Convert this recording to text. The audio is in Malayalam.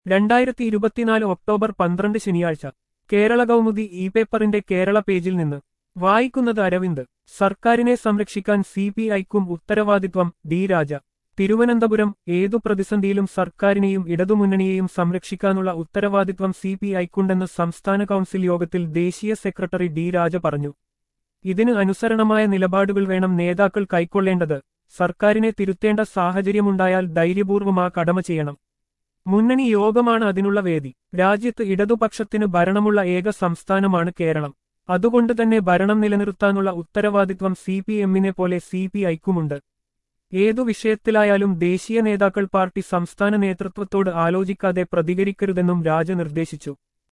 രണ്ടായിരത്തി ഇരുപത്തിനാല് ഒക്ടോബർ പന്ത്രണ്ട് ശനിയാഴ്ച കേരള കൗമുദി ഇ പേപ്പറിന്റെ കേരള പേജിൽ നിന്ന് വായിക്കുന്നത് അരവിന്ദ് സർക്കാരിനെ സംരക്ഷിക്കാൻ സി പി ഐക്കും ഉത്തരവാദിത്വം ഡി രാജ തിരുവനന്തപുരം ഏതു പ്രതിസന്ധിയിലും സർക്കാരിനെയും ഇടതുമുന്നണിയെയും സംരക്ഷിക്കാനുള്ള ഉത്തരവാദിത്വം സി പി ഐക്കുണ്ടെന്ന് സംസ്ഥാന കൗൺസിൽ യോഗത്തിൽ ദേശീയ സെക്രട്ടറി ഡി രാജ പറഞ്ഞു ഇതിന് അനുസരണമായ നിലപാടുകൾ വേണം നേതാക്കൾ കൈക്കൊള്ളേണ്ടത് സർക്കാരിനെ തിരുത്തേണ്ട സാഹചര്യമുണ്ടായാൽ ധൈര്യപൂർവ്വം ആ കടമ ചെയ്യണം മുന്നണി യോഗമാണ് അതിനുള്ള വേദി രാജ്യത്ത് ഇടതുപക്ഷത്തിന് ഭരണമുള്ള ഏക സംസ്ഥാനമാണ് കേരളം അതുകൊണ്ട് തന്നെ ഭരണം നിലനിർത്താനുള്ള ഉത്തരവാദിത്വം സി പി എമ്മിനെ പോലെ സി പി ഐക്കുമുണ്ട് ഏതു വിഷയത്തിലായാലും ദേശീയ നേതാക്കൾ പാർട്ടി സംസ്ഥാന നേതൃത്വത്തോട് ആലോചിക്കാതെ പ്രതികരിക്കരുതെന്നും രാജ നിർദ്ദേശിച്ചു